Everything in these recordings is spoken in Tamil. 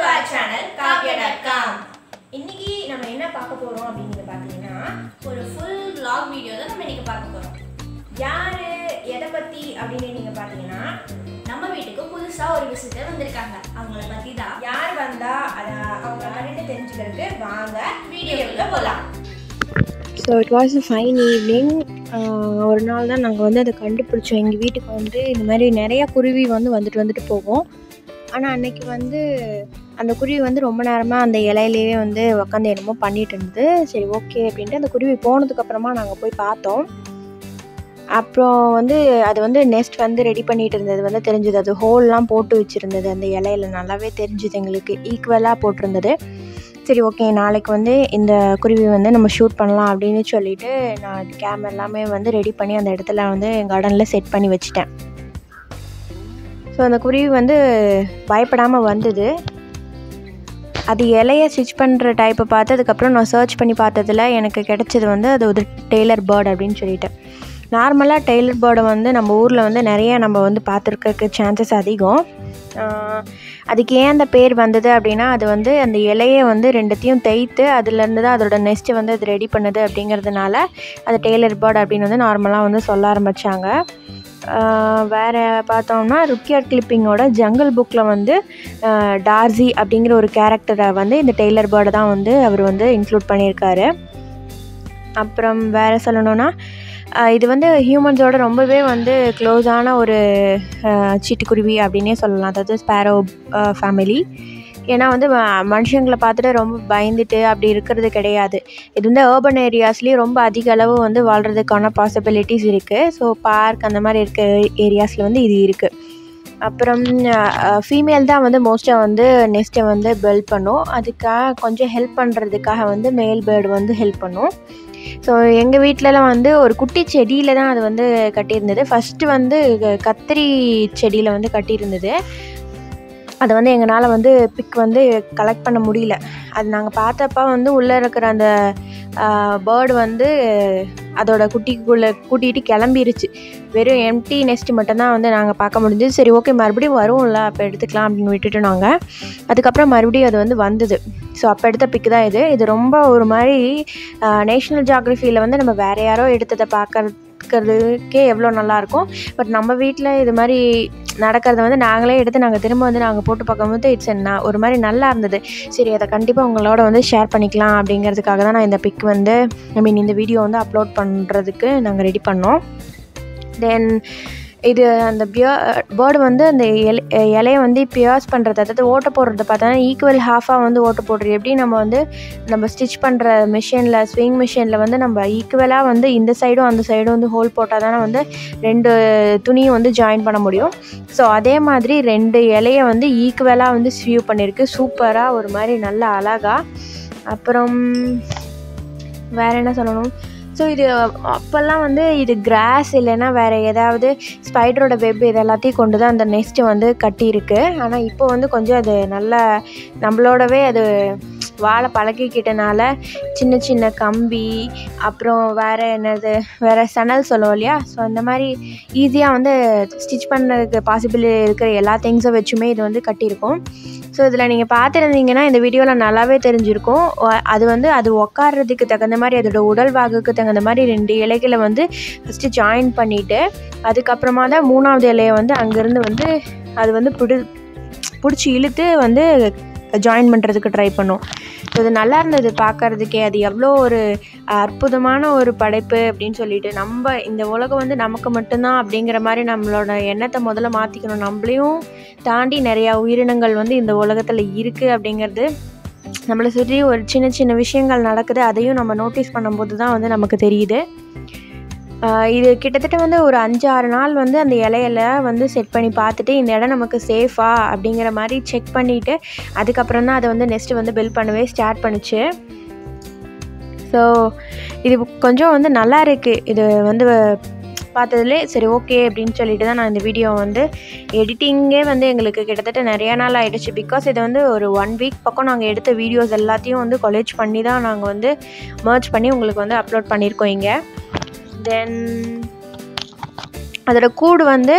our channel காவ்யா.com இன்னைக்கு நம்ம என்ன பார்க்க போறோம் அப்படின்னு நீங்க பார்த்தீங்கன்னா ஒரு ஃபுல் vlog வீடியோ தான் நம்ம இன்னைக்கு பார்க்க போறோம் யாரு எதை பத்தி அப்படின்னு நீங்க பார்த்தீங்கன்னா நம்ம வீட்டுக்கு புதுசா ஒரு விசிட்டர் வந்திருக்காங்க அவங்கள பத்தி தான் யார் வந்தா அதை அவங்க கண்டிட்டு தெரிஞ்சுக்கிறதுக்கு வாங்க வீடியோக்குள்ள போலாம் so it was a fine evening ஒரு நாள் தான் நாங்கள் வந்து அதை கண்டுபிடிச்சோம் எங்கள் வீட்டுக்கு வந்து இந்த மாதிரி நிறைய குருவி வந்து வந்துட்டு வந்துட்டு போகும் ஆனால் அன்னைக்கு வந்து அந்த குருவி வந்து ரொம்ப நேரமாக அந்த இலையிலேயே வந்து உக்காந்து என்னமோ பண்ணிட்டு இருந்தது சரி ஓகே அப்படின்ட்டு அந்த குருவி போனதுக்கப்புறமா நாங்கள் போய் பார்த்தோம் அப்புறம் வந்து அது வந்து நெஸ்ட் வந்து ரெடி பண்ணிட்டு இருந்தது வந்து தெரிஞ்சுது அது ஹோல்லாம் போட்டு வச்சுருந்தது அந்த இலையில நல்லாவே தெரிஞ்சுது எங்களுக்கு ஈக்குவலாக போட்டிருந்தது சரி ஓகே நாளைக்கு வந்து இந்த குருவி வந்து நம்ம ஷூட் பண்ணலாம் அப்படின்னு சொல்லிட்டு நான் கேம் எல்லாமே வந்து ரெடி பண்ணி அந்த இடத்துல வந்து கார்டனில் செட் பண்ணி வச்சுட்டேன் ஸோ அந்த குருவி வந்து பயப்படாமல் வந்தது அது இலையை ஸ்டிச் பண்ணுற டைப்பை பார்த்து அதுக்கப்புறம் நான் சர்ச் பண்ணி பார்த்ததுல எனக்கு கிடைச்சது வந்து அது ஒரு டெய்லர் பேர்ட் அப்படின்னு சொல்லிட்டு நார்மலாக டெய்லர் பேர்டை வந்து நம்ம ஊரில் வந்து நிறைய நம்ம வந்து பார்த்துருக்க சான்சஸ் அதிகம் ஆஹ் அதுக்கு ஏன் அந்த பேர் வந்தது அப்படின்னா அது வந்து அந்த இலையை வந்து ரெண்டுத்தையும் தேய்த்து அதுலேருந்து தான் அதோட நெஸ்ட்டு வந்து அது ரெடி பண்ணுது அப்படிங்கிறதுனால அது டெய்லர் பேர்ட் அப்படின்னு வந்து நார்மலாக வந்து சொல்ல ஆரம்பித்தாங்க வேறு பார்த்தோம்னா ருக்கியாட் கிளிப்பிங்கோட ஜங்கிள் புக்கில் வந்து ஆஹ் டார்சி அப்படிங்கிற ஒரு கேரக்டரை வந்து இந்த டெய்லர் பேர்டை தான் வந்து அவர் வந்து இன்க்ளூட் பண்ணியிருக்காரு அப்புறம் வேறு சொல்லணும்னா ஆஹ் இது வந்து ஹியூமன்ஸோட ரொம்பவே வந்து க்ளோஸான ஒரு ஆஹ் சிட்டுக்குருவி அப்படின்னே சொல்லலாம் அதாவது ஸ்பேரோ ஃபேமிலி ஏன்னா வந்து ம- மனுஷங்களை பார்த்துட்டு ரொம்ப பயந்துட்டு அப்படி இருக்கிறது கிடையாது இது வந்து ஏர்பன் ஏரியாஸ்லேயும் ரொம்ப அதிக அளவு வந்து வாழ்கிறதுக்கான பாசிபிலிட்டிஸ் இருக்குது ஸோ பார்க் அந்த மாதிரி இருக்க ஏரியாஸில் வந்து இது இருக்குது அப்புறம் ஃபீமேல் தான் வந்து மோஸ்ட்டாக வந்து நெஸ்ட்டை வந்து பில்ட் பண்ணும் அதுக்காக கொஞ்சம் ஹெல்ப் பண்ணுறதுக்காக வந்து மேல் பேர்டு வந்து ஹெல்ப் பண்ணும் ஸோ எங்கள் வீட்டிலலாம் வந்து ஒரு குட்டி செடியில் தான் அது வந்து கட்டியிருந்தது ஃபஸ்ட்டு வந்து க- கத்திரி செடியில் வந்து கட்டியிருந்தது அதை வந்து எங்களால் வந்து பிக் வந்து கலெக்ட் பண்ண முடியல அது நாங்கள் பார்த்தப்ப வந்து உள்ளே இருக்கிற அந்த பேர்டு வந்து அதோட குட்டிக்குள்ளே கூட்டிகிட்டு கிளம்பிருச்சு வெறும் எம்டி நெஸ்ட் மட்டும்தான் வந்து நாங்கள் பார்க்க முடிஞ்சது சரி ஓகே மறுபடியும் வரும்ல அப்போ எடுத்துக்கலாம் அப்படின்னு விட்டுட்டு நாங்கள் அதுக்கப்புறம் மறுபடியும் அது வந்து வந்தது ஸோ அப்போ எடுத்த பிக்கு தான் இது இது ரொம்ப ஒரு மாதிரி நேஷ்னல் ஜியாகிரஃபியில் வந்து நம்ம வேறு யாரோ எடுத்ததை பார்க்கறதுக்கே எவ்வளோ நல்லாயிருக்கும் பட் நம்ம வீட்டில் இது மாதிரி நடக்கிறத வந்து நாங்களே எடுத்து நாங்கள் திரும்ப வந்து நாங்கள் போட்டு பார்க்கும்போது இட்ஸ் என்ன ஒரு மாதிரி நல்லா இருந்தது சரி அதை கண்டிப்பாக உங்களோட வந்து ஷேர் பண்ணிக்கலாம் அப்படிங்கிறதுக்காக தான் நான் இந்த பிக் வந்து ஐ மீன் இந்த வீடியோ வந்து அப்லோட் பண்ணுறதுக்கு நாங்கள் ரெடி பண்ணோம் தென் இது அந்த பியோ பேர்டு வந்து அந்த இலை இலையை வந்து பியர்ஸ் பண்ணுறது அதாவது ஓட்ட போடுறத பார்த்தோன்னா ஈக்குவல் ஹாஃபாக வந்து ஓட்ட போடுறது எப்படி நம்ம வந்து நம்ம ஸ்டிச் பண்ணுற மிஷினில் ஸ்விங் மிஷினில் வந்து நம்ம ஈக்குவலாக வந்து இந்த சைடும் அந்த சைடும் வந்து ஹோல் போட்டால் தானே வந்து ரெண்டு துணியும் வந்து ஜாயின் பண்ண முடியும் ஸோ அதே மாதிரி ரெண்டு இலையை வந்து ஈக்குவலாக வந்து ஸ்வியூ பண்ணியிருக்கு சூப்பராக ஒரு மாதிரி நல்ல அழகா அப்புறம் வேறு என்ன சொல்லணும் ஸோ இது அப்போல்லாம் வந்து இது கிராஸ் இல்லைன்னா வேறு ஏதாவது ஸ்பைடரோட வெப் இது எல்லாத்தையும் கொண்டு தான் அந்த நெஸ்ட்டு வந்து கட்டியிருக்கு ஆனால் இப்போ வந்து கொஞ்சம் அது நல்ல நம்மளோடவே அது வாழை பழகிக்கிட்டனால சின்ன சின்ன கம்பி அப்புறம் வேறு என்னது வேறு சணல் சொல்லுவோம் இல்லையா ஸோ அந்த மாதிரி ஈஸியாக வந்து ஸ்டிச் பண்ணுறதுக்கு பாசிபிள் இருக்கிற எல்லா திங்ஸும் வச்சுமே இது வந்து கட்டியிருக்கோம் ஸோ இதில் நீங்கள் பார்த்துருந்தீங்கன்னா இந்த வீடியோவில் நல்லாவே தெரிஞ்சிருக்கும் ஒ- அது வந்து அது உட்கார்றதுக்கு தகுந்த மாதிரி அதோட உடல் வாகுக்கு தகுந்த மாதிரி ரெண்டு இலைகளை வந்து ஃபஸ்ட்டு ஜாயின் பண்ணிவிட்டு அதுக்கப்புறமா தான் மூணாவது இலையை வந்து அங்கேருந்து வந்து அது வந்து பிடி பிடிச்சி இழுத்து வந்து ஜாயின் பண்ணுறதுக்கு ட்ரை பண்ணும் ஸோ இது நல்லா இருந்தது பார்க்கறதுக்கே அது எவ்வளோ ஒரு அற்புதமான ஒரு படைப்பு அப்படின்னு சொல்லிட்டு நம்ம இந்த உலகம் வந்து நமக்கு மட்டும்தான் அப்படிங்கிற மாதிரி நம்மளோட எண்ணத்தை முதல்ல மாற்றிக்கணும் நம்மளையும் தாண்டி நிறையா உயிரினங்கள் வந்து இந்த உலகத்தில் இருக்குது அப்படிங்கிறது நம்மளை சுற்றி ஒரு சின்ன சின்ன விஷயங்கள் நடக்குது அதையும் நம்ம நோட்டீஸ் பண்ணும்போது தான் வந்து நமக்கு தெரியுது ஆஹ் இது கிட்டத்தட்ட வந்து ஒரு அஞ்சு ஆறு நாள் வந்து அந்த இலையில வந்து செட் பண்ணி பார்த்துட்டு இந்த இடம் நமக்கு சேஃபா அப்படிங்கிற மாதிரி செக் பண்ணிவிட்டு அதுக்கப்புறம் தான் அதை வந்து நெக்ஸ்ட்டு வந்து பில் பண்ணவே ஸ்டார்ட் பண்ணுச்சு ஸோ இது கொஞ்சம் வந்து நல்லா இருக்குது இது வந்து பார்த்ததுலே சரி ஓகே அப்படின்னு சொல்லிட்டு தான் நான் இந்த வீடியோ வந்து எடிட்டிங்கே வந்து எங்களுக்கு கிட்டத்தட்ட நிறைய நாள் ஆயிடுச்சு பிகாஸ் இது வந்து ஒரு ஒன் வீக் பக்கம் நாங்கள் எடுத்த வீடியோஸ் எல்லாத்தையும் வந்து கொலேஜ் பண்ணி தான் நாங்கள் வந்து மர்ச் பண்ணி உங்களுக்கு வந்து அப்லோட் பண்ணியிருக்கோம் இங்கே தென் அதோட கூடு வந்து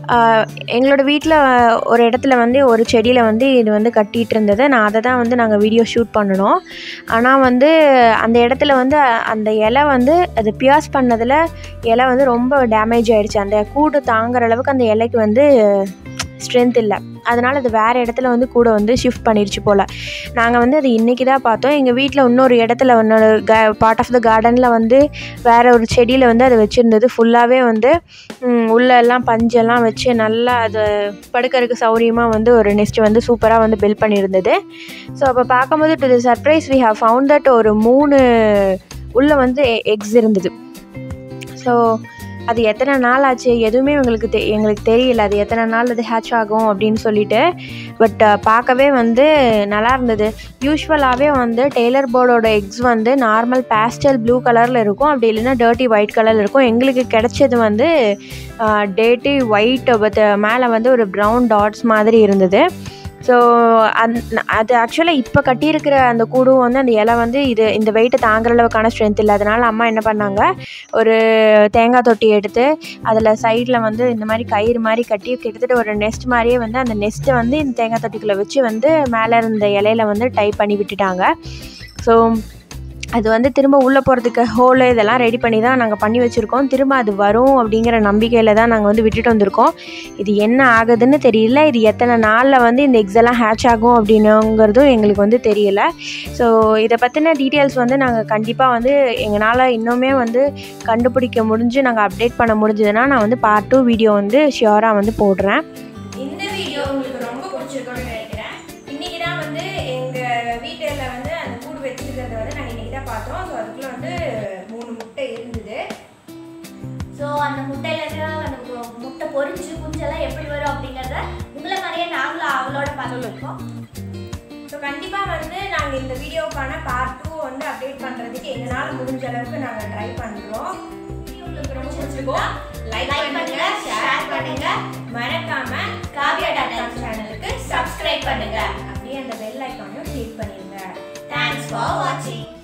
ஆஹ் எங்களோட வீட்டில் ஒரு இடத்துல வந்து ஒரு செடியில் வந்து இது வந்து கட்டிகிட்டு இருந்தது நான் அதை தான் வந்து நாங்கள் வீடியோ ஷூட் பண்ணினோம் ஆனால் வந்து அந்த இடத்துல வந்து அந்த இலை வந்து அது பியாஸ் பண்ணதில் இலை வந்து ரொம்ப டேமேஜ் ஆயிடுச்சு அந்த கூடு தாங்குற அளவுக்கு அந்த இலைக்கு வந்து ஸ்ட்ரென்த் இல்லை அதனால் அது வேறு இடத்துல வந்து கூட வந்து ஷிஃப்ட் பண்ணிருச்சு போல் நாங்கள் வந்து அது இன்றைக்கி தான் பார்த்தோம் எங்கள் வீட்டில் இன்னொரு இடத்துல இன்னொரு க பார்ட் ஆஃப் த கார்டனில் வந்து வேறு ஒரு செடியில் வந்து அது வச்சுருந்தது ஃபுல்லாகவே வந்து ம், உள்ள எல்லாம் பஞ்செல்லாம் வச்சு நல்லா அது படுக்கறதுக்கு சௌரியமாக வந்து ஒரு நெஸ்ட் வந்து சூப்பராக வந்து பில்ட் பண்ணியிருந்தது ஸோ அப்போ பார்க்கும்போது to the surprise we have found that ஒரு மூணு உள்ளே வந்து எக்ஸ் இருந்தது ஸோ அது எத்தனை நாள் ஆச்சு எதுவுமே எங்களுக்கு தெ எங்களுக்கு தெரியல அது எத்தனை நாள் அது ஹேட்ச் ஆகும் அப்படின்னு சொல்லிட்டு பட் பார்க்கவே வந்து நல்லா இருந்தது யூஸ்வலாகவே வந்து டெய்லர் போர்டோட எக்ஸ் வந்து நார்மல் பேஸ்டல் ப்ளூ கலரில் இருக்கும் அப்படி இல்லைன்னா டர்ட்டி ஒயிட் கலரில் இருக்கும் எங்களுக்கு கிடைச்சது வந்து டேட்டி ஒயிட் பட் மேலே வந்து ஒரு ப்ரௌன் டாட்ஸ் மாதிரி இருந்தது ஸோ அந் அது ஆக்சுவலாக இப்போ கட்டியிருக்கிற அந்த கூடும் வந்து அந்த இலை வந்து இது இந்த வெயிட்டை தாங்குற அளவுக்கான ஸ்ட்ரென்த் இல்லை அதனால் அம்மா என்ன பண்ணாங்க ஒரு தேங்காய் தொட்டி எடுத்து அதில் சைடில் வந்து இந்த மாதிரி கயிறு மாதிரி கட்டி கிட்டத்தட்ட ஒரு நெஸ்ட் மாதிரியே வந்து அந்த நெஸ்ட்டை வந்து இந்த தேங்காய் தொட்டிக்குள்ளே வச்சு வந்து மேலே இருந்த இலையில வந்து டைப் பண்ணி விட்டுட்டாங்க ஸோ அது வந்து திரும்ப உள்ளே போகிறதுக்கு ஹோலு இதெல்லாம் ரெடி பண்ணி தான் நாங்கள் பண்ணி வச்சுருக்கோம் திரும்ப அது வரும் அப்படிங்கிற நம்பிக்கையில் தான் நாங்கள் வந்து விட்டுட்டு வந்திருக்கோம் இது என்ன ஆகுதுன்னு தெரியல இது எத்தனை நாளில் வந்து இந்த எக்ஸ் எல்லாம் ஹேட்ச் ஆகும் அப்படின்னுங்கிறதும் எங்களுக்கு வந்து தெரியல ஸோ இதை பற்றின டீட்டெயில்ஸ் வந்து நாங்கள் கண்டிப்பாக வந்து எங்களால் இன்னுமே வந்து கண்டுபிடிக்க முடிஞ்சு நாங்கள் அப்டேட் பண்ண முடிஞ்சதுன்னா நான் வந்து பார்ட் டூ வீடியோ வந்து ஷியோராக வந்து போடுறேன் இந்த வீடியோ உங்களுக்கு ரொம்ப பிடிச்சிருக்கும்னு நினைக்கிறேன் இன்னைக்கு தான் வந்து எங்கள் வீட்டில் வந்து அந்த கூடு வச்சிருக்கிறத வந்து நாங்கள் இன்னைக்கு தான் பார்த்தோம் ஸோ அதுக்குள்ள வந்து மூணு முட்டை இருந்தது ஸோ அந்த முட்டையில இருக்க அந்த கு- முட்டை பொரிஞ்சு குஞ்செல்லாம் எப்படி வரும் அப்படிங்கிறத உங்களை மாதிரியே நாங்களும் அவளோட பார்த்துட்டு இருக்கோம் ஸோ கண்டிப்பாக வந்து நாங்கள் இந்த வீடியோக்கான பார்ட் டூ வந்து அப்டேட் பண்ணுறதுக்கு எங்களால் முடிஞ்ச அளவுக்கு நாங்கள் ட்ரை பண்ணுறோம் உங்களுக்கு ரொம்ப பிடிச்சிருக்கோம் லைக் பண்ணுங்க ஷேர் பண்ணுங்க மறக்காம காவியா டாட்டா சேனலுக்கு சப்ஸ்கிரைப் பண்ணுங்க அப்படியே அந்த பெல் ஐக்கானையும் கிளிக் பண்ணிடுங்க தேங்க்ஸ் ஃபார் வாட்சிங்